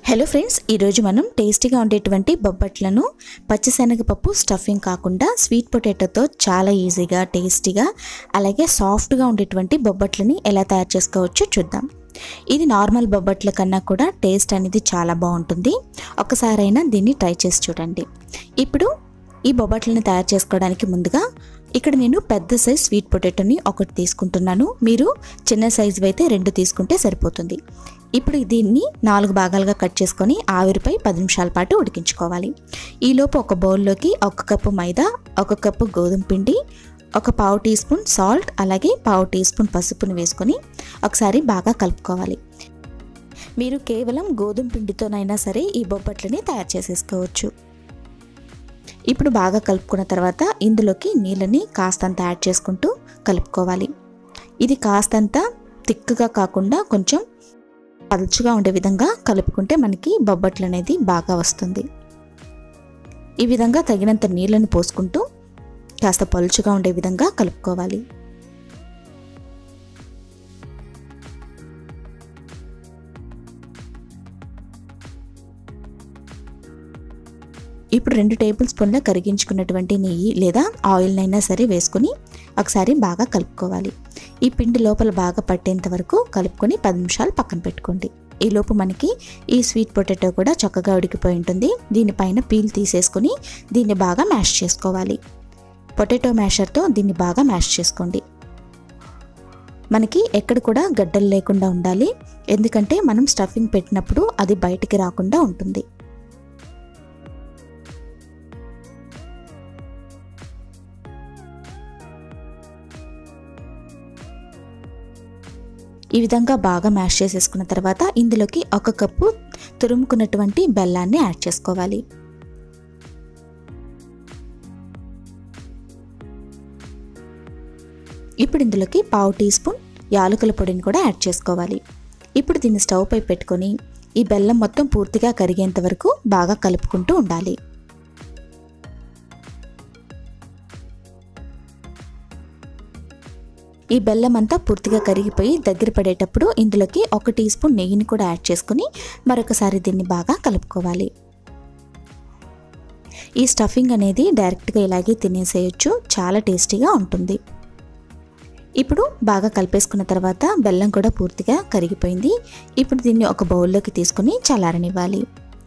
hello friends ఈరోజు మనం టేస్టీగా ఉండేటువంటి బొబ్బట్లను పచ్చిశనగపప్పు స్టఫింగ్ కాకుండా స్వీట్ పొటాటోతో చాలా ఈజీగా టేస్టీగా అలాగే సాఫ్ట్గా ఉండేటువంటి బొబ్బట్లని ఎలా తయారు చేసుకోవచ్చో చూద్దాం ఇది నార్మల్ బొబ్బట్ల కన్నా కూడా టేస్ట్ అనేది చాలా బాగుంటుంది ఒకసారైనా దీన్ని ట్రై చేసి చూడండి ఇప్పుడు ఈ బొబ్బట్లని తయారు చేసుకోవడానికి ముందుగా ఇక్కడ నేను పెద్ద సైజ్ స్వీట్ పొటాటోని ఒకటి తీసుకుంటున్నాను మీరు చిన్న సైజు అయితే రెండు తీసుకుంటే సరిపోతుంది ఇప్పుడు దీన్ని నాలుగు భాగాలుగా కట్ చేసుకొని ఆవిరిపై పది నిమిషాల పాటు ఉడికించుకోవాలి ఈలోపు ఒక బౌల్లోకి ఒక కప్పు మైదా ఒక కప్పు గోధుమ పిండి ఒక పావు టీ స్పూన్ సాల్ట్ అలాగే పావు టీ స్పూన్ పసుపుని వేసుకొని ఒకసారి బాగా కలుపుకోవాలి మీరు కేవలం గోధుమ పిండితోనైనా సరే ఈ బొబ్బట్లని తయారు చేసేసుకోవచ్చు ఇప్పుడు బాగా కలుపుకున్న తర్వాత ఇందులోకి నీళ్ళని కాస్తంత యాడ్ చేసుకుంటూ కలుపుకోవాలి ఇది కాస్తంత తిక్కుగా కాకుండా కొంచెం పలుచుగా ఉండే విధంగా కలుపుకుంటే మనకి బొబ్బట్లు అనేది బాగా వస్తుంది ఈ విధంగా తగినంత నీళ్ళని పోసుకుంటూ కాస్త పలుచుగా ఉండే విధంగా కలుపుకోవాలి ఇప్పుడు రెండు టేబుల్ స్పూన్ల కరిగించుకున్నటువంటి నెయ్యి లేదా ఆయిల్ అయినా సరే వేసుకొని ఒకసారి బాగా కలుపుకోవాలి ఈ పిండి లోపల బాగా పట్టేంత వరకు కలుపుకొని పది నిమిషాలు పక్కన పెట్టుకోండి ఈలోపు మనకి ఈ స్వీట్ పొటాటో కూడా చక్కగా ఉడికిపోయి ఉంటుంది దీనిపైన పీల్ తీసేసుకొని దీన్ని బాగా మ్యాష్ చేసుకోవాలి పొటాటో మ్యాషర్తో దీన్ని బాగా మ్యాష్ చేసుకోండి మనకి ఎక్కడ కూడా గడ్డలు లేకుండా ఉండాలి ఎందుకంటే మనం స్టఫింగ్ పెట్టినప్పుడు అది బయటికి రాకుండా ఉంటుంది ఈ విధంగా బాగా మ్యాష్ చేసేసుకున్న తర్వాత ఇందులోకి ఒక కప్పు తురుముకున్నటువంటి బెల్లాన్ని యాడ్ చేసుకోవాలి ఇప్పుడు ఇందులోకి పావు టీ స్పూన్ యాలకుల పొడిని కూడా యాడ్ చేసుకోవాలి ఇప్పుడు దీన్ని స్టవ్ పై పెట్టుకొని ఈ బెల్లం మొత్తం పూర్తిగా కరిగేంత వరకు బాగా కలుపుకుంటూ ఉండాలి ఈ బెల్లం అంతా పూర్తిగా కరిగిపోయి దగ్గర పడేటప్పుడు ఇందులోకి ఒక టీ స్పూన్ నెయ్యిని కూడా యాడ్ చేసుకుని మరొకసారి దీన్ని బాగా కలుపుకోవాలి ఈ స్టఫింగ్ అనేది డైరెక్ట్గా ఇలాగే తినేసేయచ్చు చాలా టేస్టీగా ఉంటుంది ఇప్పుడు బాగా కలిపేసుకున్న తర్వాత బెల్లం కూడా పూర్తిగా కరిగిపోయింది ఇప్పుడు దీన్ని ఒక బౌల్లోకి తీసుకుని చల్లారనివ్వాలి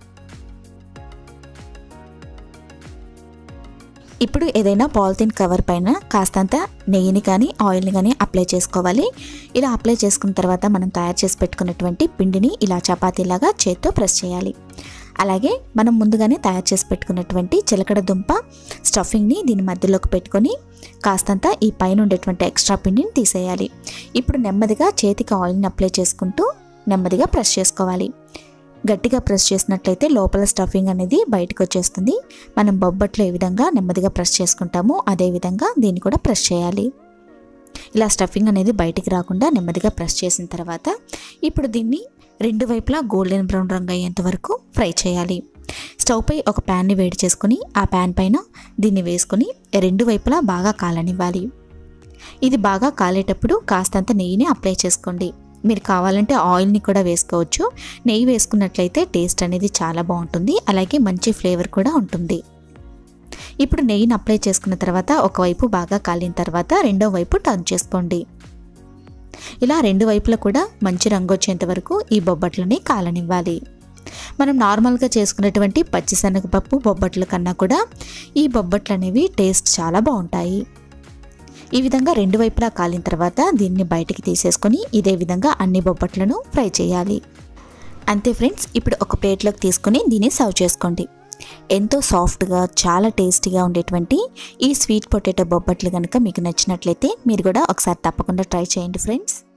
ఇప్పుడు ఏదైనా పాలిథిన్ కవర్ పైన కాస్తంత నెయ్యిని కానీ ఆయిల్ని కానీ అప్లై చేసుకోవాలి ఇలా అప్లై చేసుకున్న తర్వాత మనం తయారు చేసి పెట్టుకున్నటువంటి పిండిని ఇలా చపాతీలాగా చేత్తో ప్రెస్ చేయాలి అలాగే మనం ముందుగానే తయారు చేసి పెట్టుకున్నటువంటి చిలకడ దుంప స్టఫింగ్ని దీని మధ్యలోకి పెట్టుకొని కాస్తంత ఈ పైన ఉండేటువంటి ఎక్స్ట్రా పిండిని తీసేయాలి ఇప్పుడు నెమ్మదిగా చేతికి ఆయిల్ని అప్లై చేసుకుంటూ నెమ్మదిగా ప్రెస్ చేసుకోవాలి గట్టిగా ప్రెస్ చేసినట్లయితే లోపల స్టఫింగ్ అనేది బయటకు వచ్చేస్తుంది మనం బొబ్బట్లో ఏ విధంగా నెమ్మదిగా ప్రెస్ చేసుకుంటామో అదే విధంగా దీన్ని కూడా ప్రెస్ చేయాలి ఇలా స్టఫింగ్ అనేది బయటికి రాకుండా నెమ్మదిగా ప్రెస్ చేసిన తర్వాత ఇప్పుడు దీన్ని రెండు వైపులా గోల్డెన్ బ్రౌన్ రంగు అయ్యేంత వరకు ఫ్రై చేయాలి స్టవ్ పై ఒక ప్యాన్ని వేడి చేసుకుని ఆ ప్యాన్ పైన దీన్ని వేసుకొని రెండు వైపులా బాగా కాలనివ్వాలి ఇది బాగా కాలేటప్పుడు కాస్తంత నెయ్యిని అప్లై చేసుకోండి మీరు కావాలంటే ఆయిల్ని కూడా వేసుకోవచ్చు నెయ్యి వేసుకున్నట్లయితే టేస్ట్ అనేది చాలా బాగుంటుంది అలాగే మంచి ఫ్లేవర్ కూడా ఉంటుంది ఇప్పుడు నెయ్యిని అప్లై చేసుకున్న తర్వాత ఒకవైపు బాగా కాలిన తర్వాత రెండో వైపు టర్న్ చేసుకోండి ఇలా రెండు వైపులా కూడా మంచి రంగు వచ్చేంత వరకు ఈ బొబ్బట్లని కాలనివ్వాలి మనం నార్మల్గా చేసుకునేటువంటి పచ్చిశనగపప్పు బొబ్బట్ల కన్నా కూడా ఈ బొబ్బట్లు అనేవి టేస్ట్ చాలా బాగుంటాయి ఈ విధంగా రెండు వైపులా కాలిన తర్వాత దీన్ని బయటికి తీసేసుకొని ఇదే విధంగా అన్ని బొబ్బట్లను ఫ్రై చేయాలి అంతే ఫ్రెండ్స్ ఇప్పుడు ఒక ప్లేట్లోకి తీసుకొని దీన్ని సర్వ్ చేసుకోండి ఎంతో సాఫ్ట్గా చాలా టేస్టీగా ఉండేటువంటి ఈ స్వీట్ పొటాటో బొబ్బట్లు కనుక మీకు నచ్చినట్లయితే మీరు కూడా ఒకసారి తప్పకుండా ట్రై చేయండి ఫ్రెండ్స్